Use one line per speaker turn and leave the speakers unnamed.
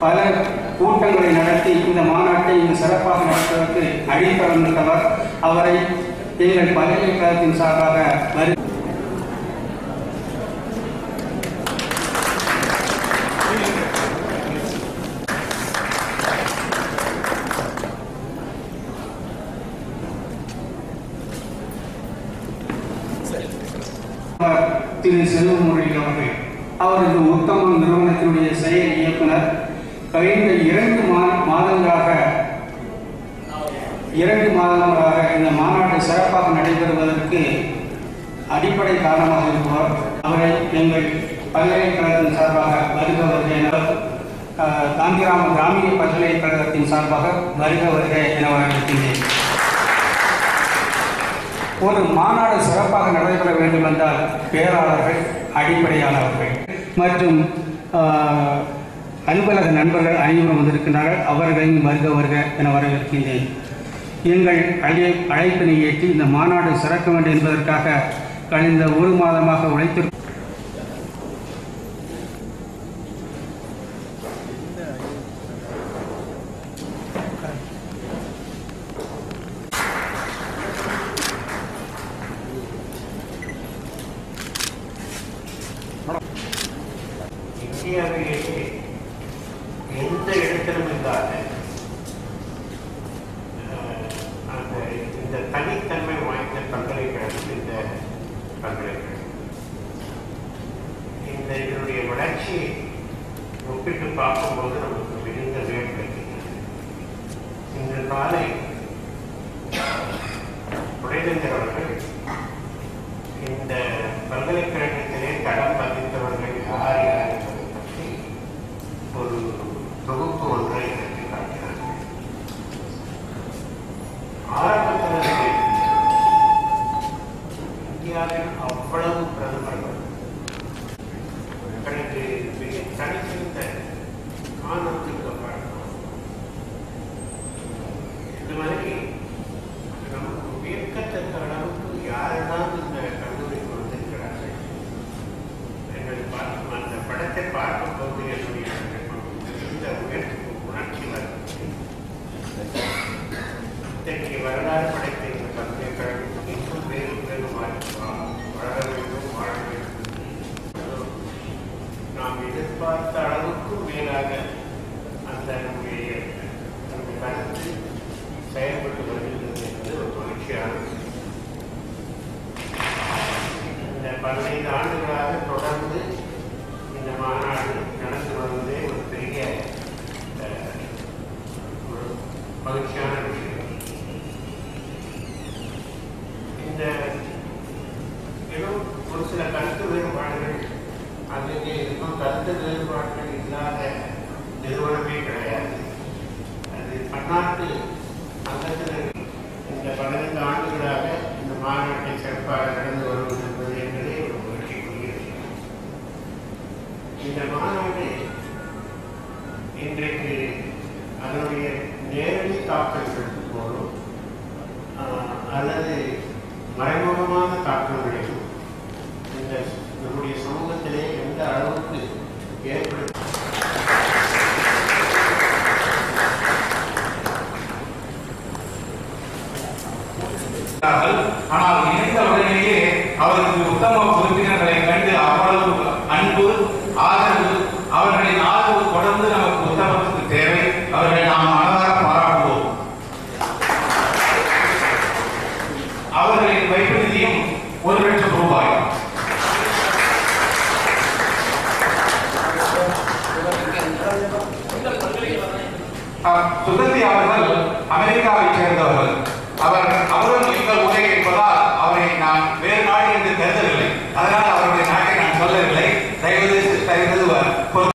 பல கூட்டங்களை நடத்தி இந்த மாநாட்டை இன்னும் சிறப்பாக நடத்துவதற்கு அடித்தளம் மிக்கவர் அவரை எங்கள் பல்கலைக்கழகத்தின் சார்பாக வரு அவர் திரு செல்வமுரளி அவர்கள் அவரது உத்தமம் நிறுவனத்தினுடைய செயல் இயக்குனர் கழிந்த இரண்டு மா மாதங்களாக இரண்டு மாதங்களாக இந்த மாநாடு சிறப்பாக நடைபெறுவதற்கு அடிப்படை காரணமாக இருப்பவர் அவரை எங்கள் பல்கலைக்கழகத்தின் சார்பாக வருக வருக என அஹ், காந்திராம கிராமிய பல்கலைக்கழகத்தின் சார்பாக வருக வருக என வரவேற்கின்றேன் ஒரு மாநாடு சிறப்பாக நடைபெற வேண்டும் என்றால் பேராளர்கள் அடிப்படையானவர்கள் மற்றும் ஆஹ், அலுவலக நண்பர்கள் அனைவரும் வந்திருக்கிறார்கள் அவர்களையும் வருக வருக என வரவேற்கின்றேன் எங்கள் அழை அழைப்பினை ஏற்றி இந்த மாநாடு சிறக்க வேண்டும் என்பதற்காக கழிந்த ஒரு மாதமாக உழைத்து
இந்தியாவிலேயே எந்த இடத்திலும் இல்லாத அஹ், அந்த இந்த தனித்தன்மை வாய்ந்த பல்கலைக்கழகம் இந்த பல்கலைக்கழகம் இந்த இதனுடைய வளர்ச்சியை ஒப்பிட்டு பார்க்கும்போது நமக்கு மிகுந்த வேறு கிடைக்கின்றது இன்று காலை உடைதந்தர் அவர்கள் இந்த பல்கலைக்கழகத்திலே தடம் பதித்தவர்கள் யார் யார் என்பதை பற்றி ஒரு தொகுப்பு ஒன்றை எடுத்து காட்டினார்கள் ஆரம்பத்திலிருந்து இந்தியாவில் அவ்வளவு பிரதமர்கள் எனக்கு மிக தனிச்சிருந்த ஆனந்துக்கு பழக்கம் இந்த மாதிரி நமக்கு வியக்கத்தக்க அளவுக்கு யாரெல்லாம் இந்த கல்லூரிக்கு வந்திருக்கிறார்கள் எங்கள் பார்க்கும் அந்த படத்தை பார்க்கும்போது என்னுடைய மிகுந்த உயர்ச்சி உணர்ச்சி வருகிறது இன்றைக்கு வரலாறு படைத்த இந்த பல்கலைக்கழகம் இன்னும் மேலும் மேலும் வளர வளர வேண்டும் வாழ வேண்டும் நாம் எதிர்பார்த்த அளவுக்கு மேலாக அந்த நம்முடைய அந்த கருத்து செயல்பட்டு வருகின்றது என்பது ஒரு மகிழ்ச்சியானது இந்த பதினைந்து ஆண்டுகளாக தொடர்ந்து இந்த மாநாடு நடந்து வருவதே ஒரு பெரிய அஹ், ஒரு மகிழ்ச்சியான விஷயம் இந்த ஏதோ ஒரு சில கருத்து வேறுபாடுகள் அங்கங்கே இருக்கும் கருத்து வேறுபாடுகள் இல்லாத நிறுவனமே கிடையாது அது பன்னாட்டு அங்கத்தில் இந்த பதினைந்து ஆண்டுகளாக இந்த மாநாட்டை சிறப்பாக நடந்து வருவது என்பது என்பதே ஒரு மகிழ்ச்சிக்குரிய விஷயம் இந்த மாநாடு இன்றைக்கு அதனுடைய நேரடி தாக்கங்கள் போலும் ஆஹ், அல்லது மறைமுகமான தாக்கங்களையும் இந்த நம்முடைய சமூகத்திலே எந்த அளவுக்கு ஏற்படுத்த
இருக்கிறார்கள். ஆனால் இணைந்த உடனேயே அவருக்கு உத்தம உறுப்பினர்களை கண்டு அவ்வளவு அன்பு ஆதரவு அவர்களின் ஆதரவு தொடர்ந்து நமக்கு உத்தமத்துக்கு தேவை அவர்களை நாம் மனதார பாராட்டுவோம் அவர்களின் வைப்பு நிதியம் ஒரு லட்சம் ரூபாய் அஹ், சுகந்தி அவர்கள் அமெரிக்காவைச் சேர்ந்தவர்கள் அவர் அவரும் இந்த